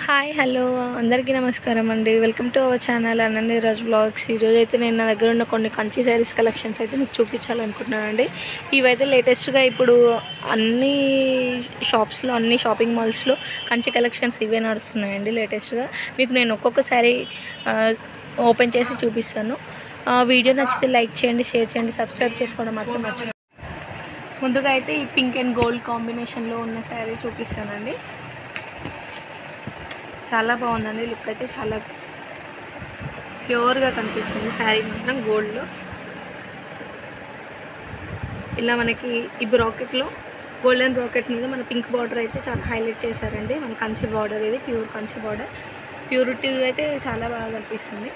hi hello అందరికీ నమస్కారం అండి వెల్కమ్ టు అవర్ ఛానల్ అనండి రాజ్ బ్లాగ్స్ ఈరోజు అయితే నేను నా దగ్గర ఉన్న కొన్ని కంచి శారీస్ కలెక్షన్స్ అయితే మీకు చూపించాలనుకుంటున్నానండి ఇవైతే లేటెస్ట్గా ఇప్పుడు అన్ని షాప్స్లో అన్ని షాపింగ్ మాల్స్లో కంచి కలెక్షన్స్ ఇవే నడుస్తున్నాయండి లేటెస్ట్గా మీకు నేను ఒక్కొక్క శారీ ఓపెన్ చేసి చూపిస్తాను ఆ, వీడియో నచ్చితే లైక్ చేయండి షేర్ చేయండి సబ్స్క్రైబ్ చేసుకోవడం మాత్రం మర్చిపోండి ముందుగా అయితే ఈ పింక్ అండ్ గోల్డ్ కాంబినేషన్లో ఉన్న శారీ చూపిస్తానండి చాలా బాగుందండి లుక్ అయితే చాలా ప్యూర్గా కనిపిస్తుంది శారీ మాత్రం గోల్డ్లో ఇలా మనకి ఈ బ్రాకెట్లో గోల్డెన్ బ్రాకెట్ మీద మన పింక్ బార్డర్ అయితే చాలా హైలైట్ చేశారండి మన కంచి బార్డర్ ఇది ప్యూర్ కంచి బార్డర్ ప్యూరిటీ అయితే చాలా బాగా కనిపిస్తుంది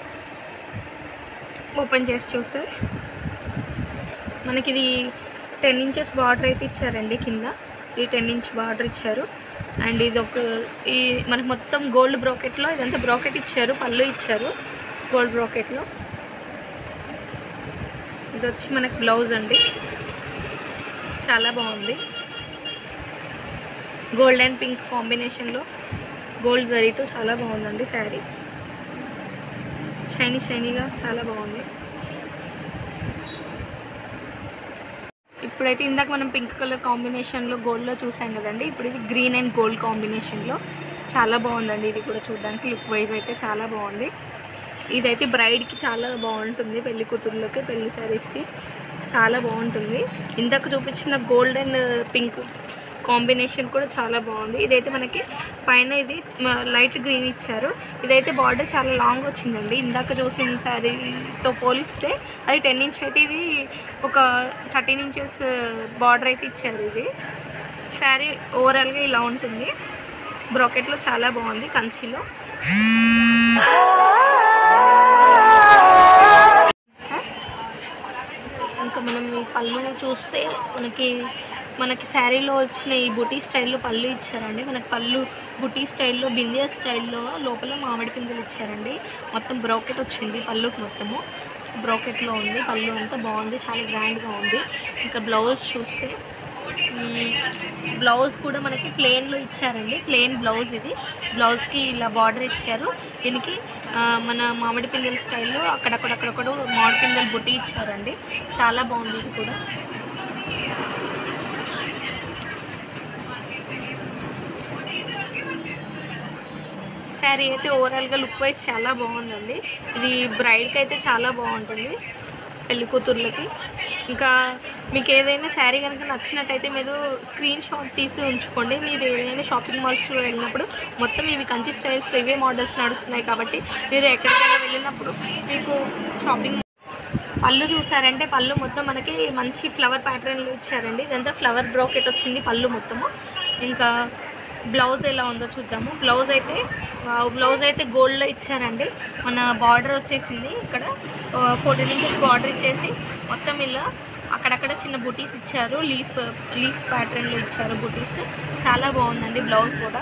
ఓపెన్ చేసి చూస్తే మనకి ఇది టెన్ ఇంచెస్ బార్డర్ అయితే ఇచ్చారండి కింద ఇది టెన్ ఇంచ్ బార్డర్ ఇచ్చారు అండ్ ఇది ఒక ఈ మనకి మొత్తం గోల్డ్ బ్రాకెట్లో ఇదంతా బ్రాకెట్ ఇచ్చారు పళ్ళు ఇచ్చారు గోల్డ్ బ్రాకెట్లో ఇది వచ్చి మనకి బ్లౌజ్ అండి చాలా బాగుంది గోల్డ్ అండ్ పింక్ కాంబినేషన్లో గోల్డ్ జరీతో చాలా బాగుందండి శారీ షైనీ షైనీగా చాలా బాగుంది ఇప్పుడైతే ఇందాక మనం పింక్ కలర్ కాంబినేషన్లో గోల్డ్లో చూసాం కదండి ఇప్పుడు ఇది గ్రీన్ అండ్ గోల్డ్ కాంబినేషన్లో చాలా బాగుందండి ఇది కూడా చూడడానికి లుక్ వైజ్ అయితే చాలా బాగుంది ఇదైతే బ్రైడ్కి చాలా బాగుంటుంది పెళ్లి కూతుర్లకి పెళ్లి శారీస్కి చాలా బాగుంటుంది ఇందాక చూపించిన గోల్డ్ అండ్ పింక్ కాంబినేషన్ కూడా చాలా బాగుంది ఇదైతే మనకి పైన ఇది లైట్ గ్రీన్ ఇచ్చారు ఇదైతే బార్డర్ చాలా లాంగ్ వచ్చిందండి ఇందాక చూసిన శారీతో పోలిస్తే అది టెన్ ఇంచ్ అయితే ఇది ఒక థర్టీన్ ఇంచెస్ బార్డర్ అయితే ఇచ్చారు ఇది శారీ ఓవరాల్గా ఇలా ఉంటుంది బ్రాకెట్లో చాలా బాగుంది కంచిలో ఇంకా మనం ఈ పళ్ళు చూస్తే మనకి మనకి శారీలో వచ్చిన ఈ బుటీ స్టైల్లో పళ్ళు ఇచ్చారండి మనకి పళ్ళు బుటీ స్టైల్లో బిందియా స్టైల్లో లోపల మామిడి పిందెలు ఇచ్చారండి మొత్తం బ్రోకెట్ వచ్చింది పళ్ళుకి మొత్తము బ్రోకెట్లో ఉంది పళ్ళు అంతా బాగుంది చాలా గ్రాండ్గా ఉంది ఇంకా బ్లౌజ్ చూస్తే మ్మ్, బ్లౌజ్ కూడా మనకి ప్లెయిన్లో ఇచ్చారండి ప్లెయిన్ బ్లౌజ్ ఇది బ్లౌజ్కి ఇలా బార్డర్ ఇచ్చారు దీనికి ఆ, మన మామిడి పిందెల స్టైల్లో అక్కడక్కడక్కడక్కడ మామిడి పిందెల బుట్టి ఇచ్చారండి చాలా బాగుంది ఇది కూడా శారీ అయితే ఓవరాల్గా లుక్ వైజ్ చాలా బాగుందండి ఇది బ్రైడ్కి అయితే చాలా బాగుంటుంది పెళ్లి కూతుర్లకి ఇంకా మీకు ఏదైనా శారీ కనుక నచ్చినట్టయితే మీరు స్క్రీన్ షాట్ తీసి ఉంచుకోండి మీరు ఏదైనా షాపింగ్ మాల్స్లో వెళ్ళినప్పుడు మొత్తం ఇవి కంచి స్టైల్స్లో ఇవే మోడల్స్ నడుస్తున్నాయి కాబట్టి మీరు ఎక్కడికైనా వెళ్ళినప్పుడు మీకు షాపింగ్ పళ్ళు చూసారంటే పళ్ళు మొత్తం మనకి మంచి ఫ్లవర్ ప్యాటర్న్లో ఇచ్చారండి ఇదంతా ఫ్లవర్ బ్రోకెట్ వచ్చింది పళ్ళు మొత్తము ఇంకా బ్లౌజ్ ఎలా ఉందో చూద్దాము బ్లౌజ్ అయితే బ్లౌజ్ అయితే గోల్డ్లో ఇచ్చారండి మన బార్డర్ వచ్చేసింది ఇక్కడ ఫోర్టీన్ ఇంచెస్ బార్డర్ ఇచ్చేసి మొత్తం ఇలా అక్కడక్కడ చిన్న బుటీస్ ఇచ్చారు లీఫ్ లీఫ్ ప్యాటర్న్లో ఇచ్చారు బుటీస్ చాలా బాగుందండి బ్లౌజ్ కూడా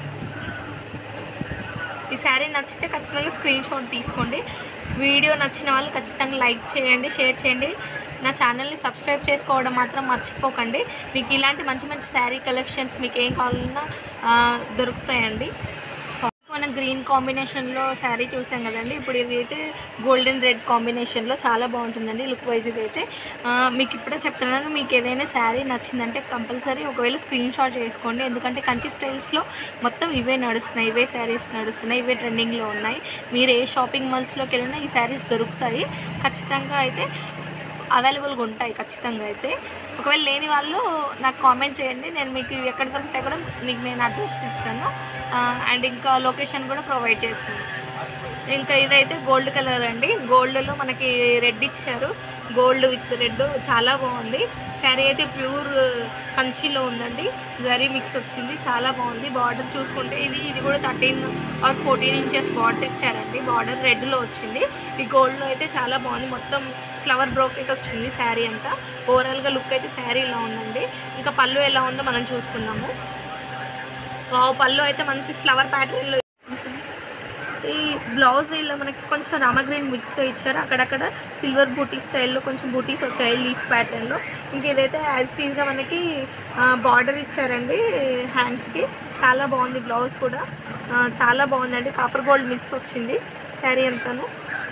ఈ శారీ నచ్చితే ఖచ్చితంగా స్క్రీన్ షాట్ తీసుకోండి వీడియో నచ్చిన వాళ్ళు ఖచ్చితంగా లైక్ చేయండి షేర్ చేయండి నా ఛానల్ని సబ్స్క్రైబ్ చేసుకోవడం మాత్రం మర్చిపోకండి మీకు ఇలాంటి మంచి మంచి శారీ కలెక్షన్స్ మీకు ఏం కావాలన్నా ఆ, దొరుకుతాయండి సో మనం గ్రీన్ కాంబినేషన్లో శారీ చూసాం కదండి ఇప్పుడు ఇది అయితే గోల్డెన్ రెడ్ కాంబినేషన్లో చాలా బాగుంటుందండి లుక్ వైజ్ ఇది అయితే ఆ, మీకు ఇప్పుడే చెప్తున్నాను మీకు ఏదైనా శారీ నచ్చిందంటే కంపల్సరీ ఒకవేళ స్క్రీన్ షాట్ చేసుకోండి ఎందుకంటే కంచి స్టైల్స్లో మొత్తం ఇవే నడుస్తున్నాయి ఇవే శారీస్ నడుస్తున్నాయి ఇవే ట్రెండింగ్లో ఉన్నాయి మీరు ఏ షాపింగ్ మాల్స్లోకి వెళ్ళినా ఈ శారీస్ దొరుకుతాయి ఖచ్చితంగా అయితే అవైలబుల్గా ఉంటాయి ఖచ్చితంగా అయితే ఒకవేళ లేని వాళ్ళు నాకు కామెంట్ చేయండి నేను మీకు ఇవి ఎక్కడ దొరుకుతాయి కూడా మీకు నేను అడ్రస్ ఇస్తాను అండ్ ఇంకా లొకేషన్ కూడా ప్రొవైడ్ చేస్తాను ఇంకా ఇదైతే గోల్డ్ కలర్ అండి గోల్డ్లో మనకి రెడ్ ఇచ్చారు గోల్డ్ విత్ రెడ్ చాలా బాగుంది శారీ అయితే ప్యూర్ కంచిలో ఉందండి జరీ మిక్స్ వచ్చింది చాలా బాగుంది బార్డర్ చూసుకుంటే ఇది ఇది కూడా thirteen or fourteen inches border ఇచ్చారండి బార్డర్ రెడ్లో వచ్చింది ఈ గోల్డ్లో అయితే చాలా బాగుంది మొత్తం ఫ్లవర్ బ్రోకెట్ వచ్చింది శారీ అంతా ఓవరాల్గా లుక్ అయితే శారీ ఇలా ఉందండి ఇంకా పళ్ళు ఎలా ఉందో మనం చూసుకుందాము వావ్ పళ్ళు అయితే మంచి ఫ్లవర్ ప్యాటర్న్లో ఈ బ్లౌజ్ ఇలా మనకి కొంచెం రామగ్రీన్ మిక్స్లో ఇచ్చారు అక్కడక్కడ సిల్వర్ బూటీ స్టైల్లో కొంచెం బూటీస్ వచ్చాయి లీఫ్ ప్యాటర్న్లో ఇంక ఇదైతే యాజ్ టీజ్గా మనకి బార్డర్ ఇచ్చారండి హ్యాండ్స్కి చాలా బాగుంది బ్లౌజ్ కూడా ఆ, చాలా బాగుందండి కాపర్ గోల్డ్ మిక్స్ వచ్చింది శారీ అంతాను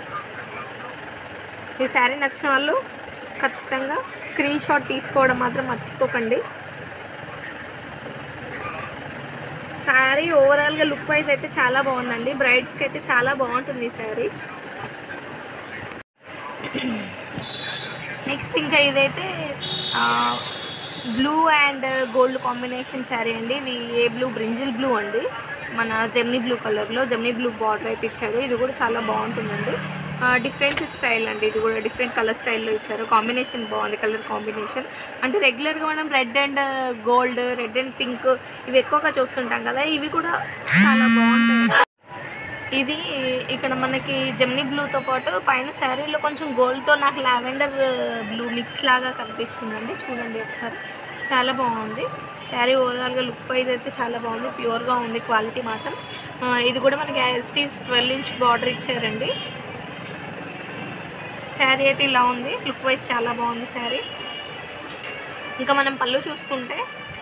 ఈ శారీ నచ్చిన వాళ్ళు ఖచ్చితంగా స్క్రీన్ షాట్ తీసుకోవడం మాత్రం మర్చిపోకండి శారీ ఓవరాల్గా లుక్ వైజ్ అయితే చాలా బాగుందండి బ్రైడ్స్కి అయితే చాలా బాగుంటుంది ఈ శారీ నెక్స్ట్ ఇంకా ఇదైతే blue and gold combination sari అండి ఇది ఏ బ్లూ బ్రింజిల్ బ్లూ అండి మన జెమ్నీ బ్లూ కలర్లో జెమ్నీ బ్లూ బార్డర్ అయితే ఇచ్చారు ఇది కూడా చాలా బాగుంటుందండి డిఫరెంట్ స్టైల్ అండి ఇది కూడా డిఫరెంట్ కలర్ స్టైల్లో ఇచ్చారు కాంబినేషన్ బాగుంది కలర్ కాంబినేషన్ అంటే రెగ్యులర్గా మనం red and gold red and pink ఇవి ఎక్కువగా చూస్తుంటాం కదా ఇవి కూడా చాలా బాగుంటాయి ఇది ఇక్కడ మనకి జెమ్నీ బ్లూతో పాటు పైన శారీలో కొంచెం గోల్డ్తో నాకు లావెండర్ బ్లూ మిక్స్ లాగా కనిపిస్తుందండి చూడండి ఒకసారి చాలా బాగుంది శారీ ఓవరాల్గా లుక్ వైజ్ అయితే చాలా బాగుంది ప్యూర్గా ఉంది క్వాలిటీ మాత్రం ఆ, ఇది కూడా మనకి ఎస్టీస్ ట్వెల్వ్ ఇంచ్ బార్డర్ ఇచ్చారండి శారీ అయితే ఇలా ఉంది లుక్ వైజ్ చాలా బాగుంది శారీ ఇంకా మనం పళ్ళు చూసుకుంటే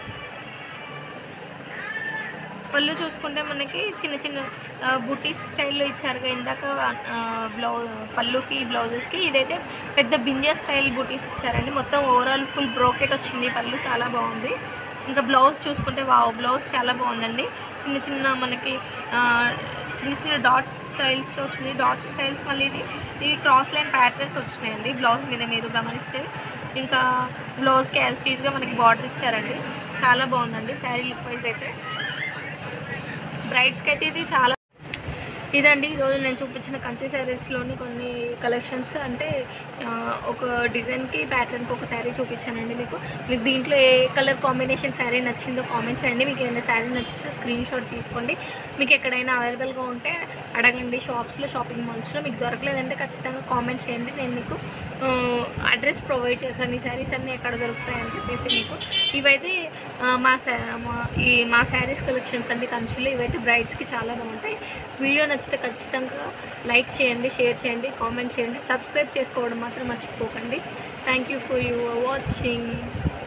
పళ్ళు చూసుకుంటే మనకి చిన్న చిన్న బుటీస్ స్టైల్లో ఇచ్చారు కదా ఇందాక బ్లౌజ్ పళ్ళుకి బ్లౌజెస్కి ఇదైతే పెద్ద బింజా స్టైల్ బుటీస్ ఇచ్చారండి మొత్తం ఓవరాల్ ఫుల్ బ్రోకెట్ వచ్చింది పళ్ళు చాలా బాగుంది ఇంకా బ్లౌజ్ చూసుకుంటే వావ్ బ్లౌజ్ చాలా బాగుందండి చిన్న చిన్న మనకి ఆ, చిన్న చిన్న డాట్స్ స్టైల్స్లో వచ్చింది డాట్స్ స్టైల్స్ మళ్ళీ ఇది ఇవి క్రాస్ లైన్ ప్యాటర్న్స్ వచ్చినాయండి బ్లౌజ్ మీద మీరు గమనిస్తే ఇంకా బ్లౌజ్కి యాజిటీస్గా మనకి బార్డర్ ఇచ్చారండి చాలా బాగుందండి శారీ లుక్ వైజ్ అయితే బ్రైడ్స్కి అయితే ఇది చాలా ఇదండి ఈరోజు నేను చూపించిన కంచి శారీస్లోని కొన్ని కలెక్షన్స్ అంటే ఆ, ఒక డిజైన్కి ప్యాటర్న్కి ఒక శారీ చూపించానండి మీకు మీకు దీంట్లో ఏ కలర్ కాంబినేషన్ శారీ నచ్చిందో కామెంట్ చేయండి మీకు ఏదైనా శారీ నచ్చితే స్క్రీన్ షాట్ తీసుకోండి మీకు ఎక్కడైనా అవైలబుల్గా ఉంటే అడగండి షాప్స్లో షాపింగ్ మాల్స్లో మీకు దొరకలేదంటే ఖచ్చితంగా కామెంట్ చేయండి నేను మీకు అడ్రస్ ప్రొవైడ్ చేశాను ఈ శారీస్ అన్నీ ఎక్కడ దొరుకుతాయని చెప్పేసి మీకు ఇవైతే ఆ, మా శా మా ఈ మా శారీస్ కలెక్షన్స్ అండి కంచులు ఇవైతే బ్రైడ్స్కి చాలా బాగుంటాయి వీడియో నచ్చితే ఖచ్చితంగా లైక్ చేయండి షేర్ చేయండి కామెంట్ చేయండి సబ్స్క్రైబ్ చేసుకోవడం మాత్రం మర్చిపోకండి thank you for your watching